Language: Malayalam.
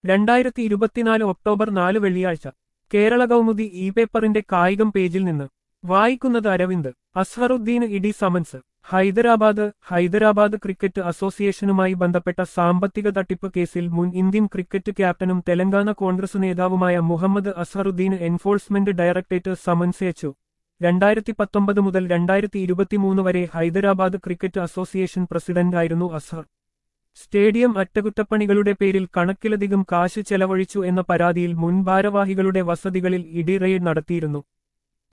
രണ്ടായിരത്തി ഇരുപത്തിനാല് ഒക്ടോബർ നാല് വെള്ളിയാഴ്ച കേരള കൗമുദി ഇ പേപ്പറിന്റെ കായികം പേജിൽ നിന്ന് വായിക്കുന്നത് അരവിന്ദ് അസ്ഹറുദ്ദീന് ED summons Hyderabad Hyderabad cricket അസോസിയേഷനുമായി ബന്ധപ്പെട്ട സാമ്പത്തിക തട്ടിപ്പ് കേസിൽ മുൻ ഇന്ത്യൻ ക്രിക്കറ്റ് ക്യാപ്റ്റനും തെലങ്കാന കോൺഗ്രസ് നേതാവുമായ മുഹമ്മദ് അസ്ഹറുദ്ദീന് എൻഫോഴ്സ്മെന്റ് ഡയറക്ടറേറ്റ് സമൻസ് അയച്ചു രണ്ടായിരത്തി പത്തൊമ്പത് മുതൽ രണ്ടായിരത്തി ഇരുപത്തിമൂന്ന് വരെ ഹൈദരാബാദ് ക്രിക്കറ്റ് അസോസിയേഷൻ പ്രസിഡന്റായിരുന്നു അസ്ഹർ സ്റ്റേഡിയം അറ്റകുറ്റപ്പണികളുടെ പേരിൽ കണക്കിലധികം കാശ് ചെലവഴിച്ചു എന്ന പരാതിയിൽ മുൻ ഭാരവാഹികളുടെ വസതികളിൽ ഇഡി റെയ്ഡ് നടത്തിയിരുന്നു